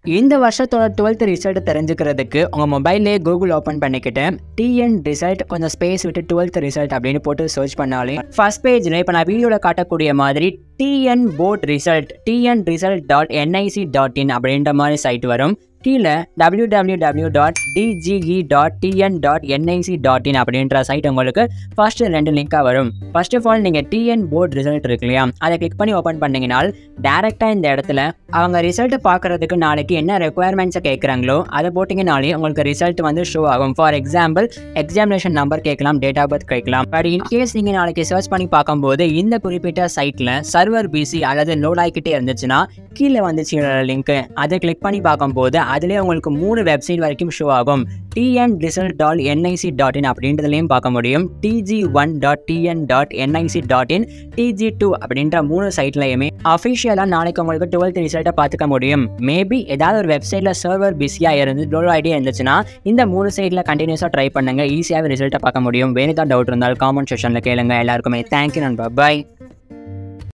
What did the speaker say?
இந்த வருஷத்தோட twelfth result தெரிஞ்சுக்கிறதுக்கு உங்கள் மொபைல்லே கூகுள் ஓப்பன் பண்ணிக்கிட்டு டிஎன் ரிசல்ட் கொஞ்சம் ஸ்பேஸ் விட்டு டுவெல்த் ரிசல்ட் அப்படின்னு போட்டு சர்ச் பண்ணாலே ஃபர்ஸ்ட் பேஜில் இப்போ நான் வீடியோவில் காட்டக்கூடிய மாதிரி TN board result TN result dot NIC dot in அப்படின்ற மாதிரி சைட் வரும் கீழே W W W dot DGE dot TN dot NIC dot in அப்படின்ற சைட் உங்களுக்கு ஃபர்ஸ்ட் ரெண்டு லிங்காக வரும் ஃபர்ஸ்ட் ஆஃப் ஆல் நீங்கள் டிஎன் போர்ட் ரிசல்ட் இருக்கு இல்லையா அதை கிளிக் பண்ணி ஓப்பன் பண்ணீங்கனால் டேரெக்டாக இந்த இடத்துல அவங்க ரிசல்ட் பார்க்குறதுக்கு நாளைக்கு என்ன ரெக்குயர்மெண்ட்ஸை கேட்குறாங்களோ அதை போட்டிங்கனாலே உங்களுக்கு ரிசல்ட் வந்து ஷோ ஆகும் ஃபார் எக்ஸாம்பிள் எக்ஸாமினேஷன் நம்பர் கேட்கலாம் டேட் ஆஃப் பர்த் கேட்கலாம் பட் இன்கேஸ் நீங்கள் நாளைக்கு சர்ச் பண்ணி பார்க்கும்போது இந்த குறிப்பிட்ட சைட்டில் சர்வர் பிசி அல்லது லோட் ஆகிக்கிட்டே இருந்துச்சுன்னா கீழே வந்துச்சு லிங்க் அதை கிளிக் பண்ணி பார்க்கும்போது அதுலேயே உங்களுக்கு மூணு வெப்சைட் வரைக்கும் ஷோ ஆகும் TN result dot NIC dot in அப்படின்றதுலையும் பார்க்க முடியும் DG one dot TN dot NIC dot in DG two அப்படின்ற மூணு சைட்லையுமே அஃபிஷியலாக நாளைக்கு உங்களுக்கு டுவெல்த் ரிசல்ட்டை பார்த்துக்க முடியும் மேபி ஏதாவது ஒரு வெப்சைட்டில் சர்வர் பிஸியாக இருந்து லோ ஐடியா இருந்துச்சுன்னா இந்த மூணு சைட்டில் கண்டினியூஸாக ட்ரை பண்ணுங்கள் ஈஸியாகவே ரிசல்ட்டை பார்க்க முடியும் வேறு ஏதாவது டவுட் இருந்தால் காமெண்ட் செஷனில் கேளுங்க எல்லாருக்குமே தேங்க்யூ நண்பா பாய்